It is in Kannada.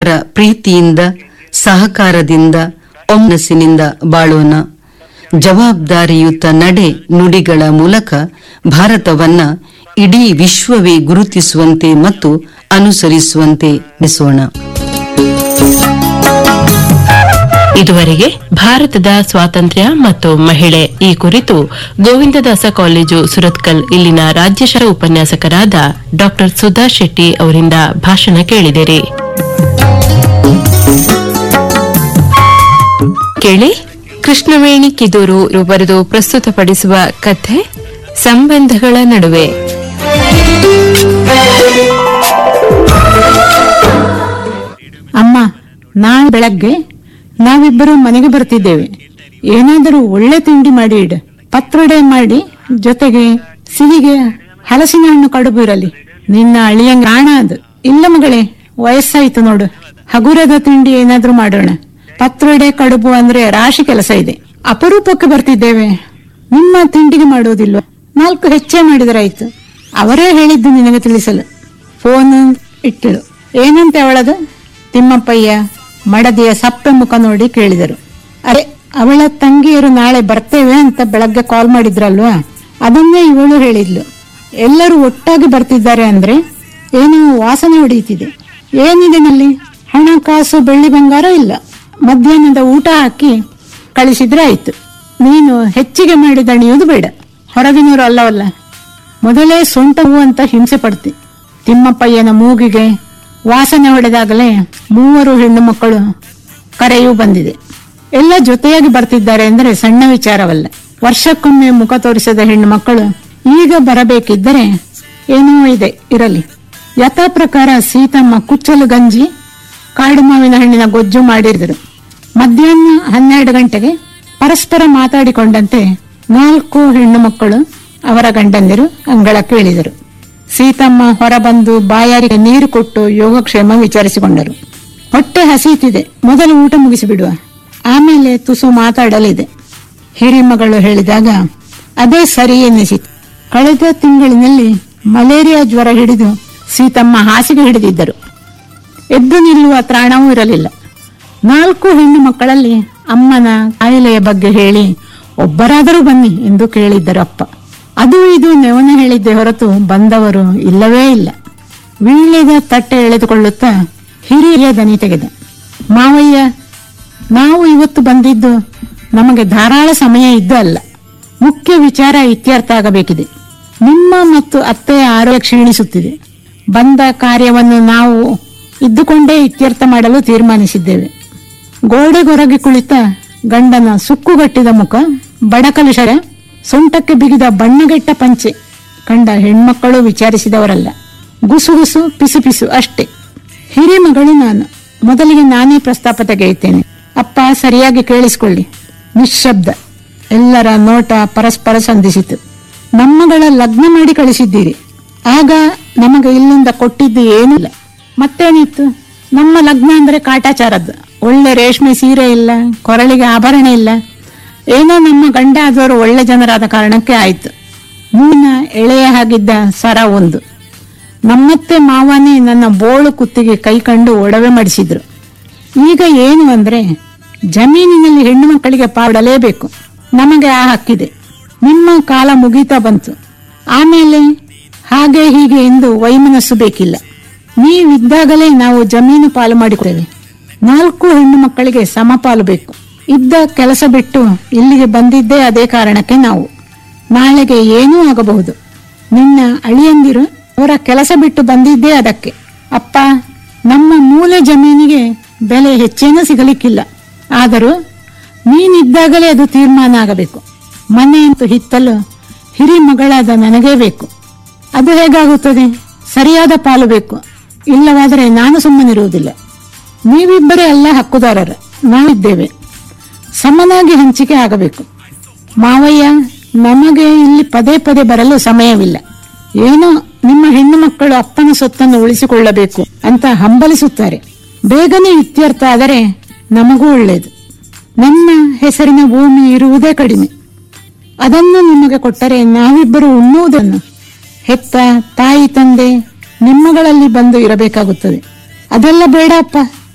ಪರಸ್ಪರ ಪ್ರೀತಿಯಿಂದ ಸಹಕಾರದಿಂದ ಒಮ್ಮನಸ್ಸಿನಿಂದ ಬಾಳೋಣ ಜವಾಬ್ದಾರಿಯುತ ನಡೆ ನುಡಿಗಳ ಮೂಲಕ ಭಾರತವನ್ನ ಇಡೀ ವಿಶ್ವವೇ ಗುರುತಿಸುವಂತೆ ಮತ್ತು ಅನುಸರಿಸುವಂತೆ ಬೆಸೋಣ ಇದುವರೆಗೆ ಭಾರತದ ಸ್ವಾತಂತ್ರ್ಯ ಮತ್ತು ಮಹಿಳೆ ಈ ಕುರಿತು ಗೋವಿಂದದಾಸ ಕಾಲೇಜು ಸುರತ್ಕಲ್ ಇಲ್ಲಿನ ರಾಜ್ಯಶಾಸ್ತ್ರ ಉಪನ್ಯಾಸಕರಾದ ಡಾ ಸುಧಾ ಶೆಟ್ಟಿ ಅವರಿಂದ ಭಾಷಣ ಕೇಳಿದಿರಿ ಕೇಳಿ ಕೃಷ್ಣವೇಣಿ ಕಿದೂರು ಇವರು ಬರೆದು ಪ್ರಸ್ತುತಪಡಿಸುವ ಕಥೆ ಸಂಬಂಧಗಳ ನಡುವೆ ಅಮ್ಮ ನಾಳೆ ಬೆಳಗ್ಗೆ ನಾವಿಬ್ಬರು ಮನೆಗೆ ಬರ್ತಿದ್ದೇವೆ ಏನಾದರೂ ಒಳ್ಳೆ ತಿಂಡಿ ಮಾಡಿ ಇಡ ಪತ್ರೊಡೆ ಮಾಡಿ ಜೊತೆಗೆ ಸಿಹಿಗೆ ಹಲಸಿನ ಹಣ್ಣು ಕಡುಬು ಇರಲಿ ನಿನ್ನ ಅಳಿಯಂಗ ಆಣ ಅದು ಇಲ್ಲ ಮಗಳೇ ವಯಸ್ಸಾಯ್ತು ನೋಡು ಹಗುರದ ತಿಂಡಿ ಏನಾದ್ರೂ ಮಾಡೋಣ ಪತ್ರೊಡೆ ಕಡುಬು ಅಂದ್ರೆ ರಾಶಿ ಕೆಲಸ ಇದೆ ಅಪರೂಪಕ್ಕೆ ಬರ್ತಿದ್ದೇವೆ ನಿಮ್ಮ ತಿಂಡಿಗೆ ಮಾಡೋದಿಲ್ವ ನಾಲ್ಕು ಹೆಚ್ಚೇ ಮಾಡಿದರಾಯ್ತು ಅವರೇ ಹೇಳಿದ್ದು ನಿನಗೆ ತಿಳಿಸಲು ಫೋನ್ ಇಟ್ಟಳು ಏನಂತೆ ಅವಳದು ತಿಮ್ಮಪ್ಪಯ್ಯ ಮಡದಿಯ ಸಪ್ಪೆ ಮುಖ ನೋಡಿ ಕೇಳಿದರು ಅರೆ ಅವಳ ತಂಗಿಯರು ನಾಳೆ ಬರ್ತೇವೆ ಅಂತ ಬೆಳಗ್ಗೆ ಕಾಲ್ ಮಾಡಿದ್ರಲ್ವಾ ಅದನ್ನೇ ಇವಳು ಹೇಳಿದ್ಲು ಎಲ್ಲರೂ ಒಟ್ಟಾಗಿ ಬರ್ತಿದ್ದಾರೆ ಅಂದ್ರೆ ಏನೋ ವಾಸನೆ ಹೊಡೆಯುತ್ತಿದೆ ಏನಿದೆ ನಲ್ಲಿ ಹಣ ಕಾಸು ಬೆಳ್ಳಿ ಬಂಗಾರ ಇಲ್ಲ ಮಧ್ಯಾಹ್ನದ ಊಟ ಹಾಕಿ ಕಳಿಸಿದ್ರೆ ಆಯ್ತು ನೀನು ಹೆಚ್ಚಿಗೆ ಮಾಡಿ ದಣಿಯುವುದು ಬೇಡ ಹೊರಗಿನವರು ಅಲ್ಲವಲ್ಲ ಮೊದಲೇ ಸೊಂಟ ಹೂ ಅಂತ ಹಿಂಸೆ ಪಡ್ತಿ ತಿಮ್ಮಪ್ಪಯ್ಯನ ಮೂಗಿಗೆ ವಾಸನೆ ಹೊಡೆದಾಗಲೇ ಮೂವರು ಹೆಣ್ಣು ಮಕ್ಕಳು ಕರೆಯೂ ಬಂದಿದೆ ಎಲ್ಲ ಜೊತೆಯಾಗಿ ಬರ್ತಿದ್ದಾರೆ ಅಂದ್ರೆ ಸಣ್ಣ ವಿಚಾರವಲ್ಲ ವರ್ಷಕ್ಕೊಮ್ಮೆ ಮುಖ ತೋರಿಸದ ಹೆಣ್ಣು ಮಕ್ಕಳು ಈಗ ಬರಬೇಕಿದ್ದರೆ ಏನೋ ಇದೆ ಇರಲಿ ಯಥಾ ಪ್ರಕಾರ ಸೀತಮ್ಮ ಕುಚ್ಚಲು ಗಂಜಿ ಕಾಡು ಮಾವಿನ ಹಣ್ಣಿನ ಗೊಜ್ಜು ಮಾಡಿದ್ರು ಮಧ್ಯಾಹ್ನ ಹನ್ನೆರಡು ಗಂಟೆಗೆ ಪರಸ್ಪರ ಮಾತಾಡಿಕೊಂಡಂತೆ ನಾಲ್ಕು ಹೆಣ್ಣು ಮಕ್ಕಳು ಅವರ ಗಂಡಂದಿರು ಅಂಗಳಕ್ಕೆ ಇಳಿದರು ಸೀತಮ್ಮ ಹೊರಬಂದು ಬಾಯಾರಿಗೆ ನೀರು ಕೊಟ್ಟು ಯೋಗಕ್ಷೇಮ ವಿಚಾರಿಸಿಕೊಂಡರು ಹೊಟ್ಟೆ ಹಸೀತಿದೆ ಮೊದಲು ಊಟ ಮುಗಿಸಿಬಿಡುವ ಆಮೇಲೆ ತುಸು ಮಾತಾಡಲಿದೆ ಹಿರಿಮಗಳು ಹೇಳಿದಾಗ ಅದೇ ಸರಿ ಎನ್ನಿಸಿತು ಕಳೆದ ತಿಂಗಳಿನಲ್ಲಿ ಮಲೇರಿಯಾ ಜ್ವರ ಹಿಡಿದು ಸೀತಮ್ಮ ಹಾಸಿಗೆ ಹಿಡಿದಿದ್ದರು ಎದ್ದು ನಿಲ್ಲುವ ತ್ರಾಣವೂ ಇರಲಿಲ್ಲ ನಾಲ್ಕು ಹೆಣ್ಣು ಮಕ್ಕಳಲ್ಲಿ ಅಮ್ಮನ ಕಾಯಿಲೆಯ ಬಗ್ಗೆ ಹೇಳಿ ಒಬ್ಬರಾದರೂ ಬನ್ನಿ ಎಂದು ಕೇಳಿದ್ದರು ಅಪ್ಪ ಅದು ಇದು ನೆವನ ಹೇಳಿದ್ದೆ ಹೊರತು ಬಂದವರು ಇಲ್ಲವೇ ಇಲ್ಲ ವೀಳ್ಯದ ತಟ್ಟೆ ಎಳೆದುಕೊಳ್ಳುತ್ತಾ ಹಿರಿಯ ದನಿ ತೆಗೆದ ಮಾವಯ್ಯ ನಾವು ಇವತ್ತು ಬಂದಿದ್ದು ನಮಗೆ ಧಾರಾಳ ಸಮಯ ಇದ್ದು ಅಲ್ಲ ಮುಖ್ಯ ವಿಚಾರ ಇತ್ಯರ್ಥ ಆಗಬೇಕಿದೆ ನಿಮ್ಮ ಮತ್ತು ಅತ್ತೆಯ ಆರೋಗ್ಯ ಕ್ಷೀಣಿಸುತ್ತಿದೆ ಬಂದ ಕಾರ್ಯವನ್ನು ನಾವು ಇದ್ದುಕೊಂಡೇ ಇತ್ಯರ್ಥ ಮಾಡಲು ತೀರ್ಮಾನಿಸಿದ್ದೇವೆ ಗೋಡೆಗೊರಗಿ ಕುಳಿತ ಗಂಡನ ಸುಕ್ಕುಗಟ್ಟಿದ ಮುಖ ಬಡಕಲುಷರ ಸೊಂಟಕ್ಕೆ ಬಿಗಿದ ಬಣ್ಣಗೆಟ್ಟ ಪಂಚೆ ಕಂಡ ಹೆಣ್ಮಕ್ಕಳು ವಿಚಾರಿಸಿದವರಲ್ಲ ಗುಸುಗುಸು ಪಿಸು ಪಿಸು ಅಷ್ಟೇ ಹಿರಿಮಗಳು ನಾನು ಮೊದಲಿಗೆ ನಾನೇ ಪ್ರಸ್ತಾಪ ತೆಗೆಯುತ್ತೇನೆ ಅಪ್ಪ ಸರಿಯಾಗಿ ಕೇಳಿಸಿಕೊಳ್ಳಿ ನಿಶ್ಶಬ್ದ ಎಲ್ಲರ ನೋಟ ಪರಸ್ಪರ ಸಂಧಿಸಿತು ನಮ್ಮಗಳ ಲಗ್ನ ಮಾಡಿ ಕಳಿಸಿದ್ದೀರಿ ಆಗ ನಮಗೆ ಇಲ್ಲಿಂದ ಕೊಟ್ಟಿದ್ದು ಏನಿಲ್ಲ ಮತ್ತೇನಿತ್ತು ನಮ್ಮ ಲಗ್ನ ಅಂದ್ರೆ ಕಾಟಾಚಾರದ್ದು ಒಳ್ಳೆ ರೇಷ್ಮೆ ಸೀರೆ ಇಲ್ಲ ಕೊರಳಿಗೆ ಆಭರಣ ಇಲ್ಲ ಏನೋ ನಮ್ಮ ಗಂಡ ಆದವರು ಒಳ್ಳೆ ಜನರಾದ ಕಾರಣಕ್ಕೆ ಆಯ್ತು ಮೂನ ಎಳೆಯ ಹಾಗಿದ್ದ ಸರ ಒಂದು ನಮ್ಮತ್ತೆ ಮಾವನೇ ನನ್ನ ಬೋಳು ಕುತ್ತಿಗೆ ಕೈ ಕಂಡು ಒಡವೆ ಮಾಡಿಸಿದ್ರು ಈಗ ಏನು ಅಂದ್ರೆ ಜಮೀನಿನಲ್ಲಿ ಹೆಣ್ಣು ಮಕ್ಕಳಿಗೆ ಪಾಡಲೇಬೇಕು ನಮಗೆ ಆ ಹಕ್ಕಿದೆ ನಿಮ್ಮ ಕಾಲ ಮುಗೀತಾ ಬಂತು ಆಮೇಲೆ ಹಾಗೆ ಹೀಗೆ ಎಂದು ವೈಮನಸ್ಸು ಬೇಕಿಲ್ಲ ನೀವಿದ್ದಾಗಲೇ ನಾವು ಜಮೀನು ಪಾಲು ಮಾಡಿಕೊಡೇವೆ ನಾಲ್ಕು ಹೆಣ್ಣು ಮಕ್ಕಳಿಗೆ ಸಮಪಾಲು ಬೇಕು ಇದ್ದ ಕೆಲಸ ಬಿಟ್ಟು ಇಲ್ಲಿಗೆ ಬಂದಿದ್ದೇ ಅದೇ ಕಾರಣಕ್ಕೆ ನಾವು ನಾಳೆಗೆ ಏನೂ ಆಗಬಹುದು ನಿನ್ನ ಅಳಿಯಂದಿರು ಅವರ ಕೆಲಸ ಬಿಟ್ಟು ಬಂದಿದ್ದೇ ಅದಕ್ಕೆ ಅಪ್ಪ ನಮ್ಮ ಮೂಲೆ ಜಮೀನಿಗೆ ಬೆಲೆ ಹೆಚ್ಚೇನೂ ಸಿಗಲಿಕ್ಕಿಲ್ಲ ಆದರೂ ನೀನಿದ್ದಾಗಲೇ ಅದು ತೀರ್ಮಾನ ಆಗಬೇಕು ಮನೆ ಮತ್ತು ಹಿತ್ತಲು ಹಿರಿ ಮಗಳಾದ ನನಗೇ ಬೇಕು ಅದು ಹೇಗಾಗುತ್ತದೆ ಸರಿಯಾದ ಪಾಲು ಬೇಕು ಇಲ್ಲವಾದರೆ ನಾನು ಸುಮ್ಮನಿರುವುದಿಲ್ಲ ನೀವಿಬ್ಬರೇ ಅಲ್ಲ ಹಕ್ಕುದಾರರು ನಾವಿದ್ದೇವೆ ಸಮನಾಗಿ ಹಂಚಿಕೆ ಆಗಬೇಕು ಮಾವಯ್ಯ ನಮಗೆ ಇಲ್ಲಿ ಪದೇ ಪದೇ ಬರಲು ಸಮಯವಿಲ್ಲ ಏನೋ ನಿಮ್ಮ ಹೆಣ್ಣು ಮಕ್ಕಳು ಅಪ್ಪನ ಸೊತ್ತನ್ನು ಉಳಿಸಿಕೊಳ್ಳಬೇಕು ಅಂತ ಹಂಬಲಿಸುತ್ತಾರೆ ಬೇಗನೆ ಇತ್ಯರ್ಥ ಆದರೆ ನಮಗೂ ಒಳ್ಳೆಯದು ನನ್ನ ಹೆಸರಿನ ಭೂಮಿ ಇರುವುದೇ ಕಡಿಮೆ ಅದನ್ನು ನಿಮಗೆ ಕೊಟ್ಟರೆ ನಾವಿಬ್ಬರು ಉಣ್ಣುವುದನ್ನು ಹೆತ್ತ ತಾಯಿ ತಂದೆ ನಿಮ್ಮಗಳಲ್ಲಿ ಬಂದು ಇರಬೇಕಾಗುತ್ತದೆ ಅದೆಲ್ಲ ಬೇಡ ಅಪ್ಪ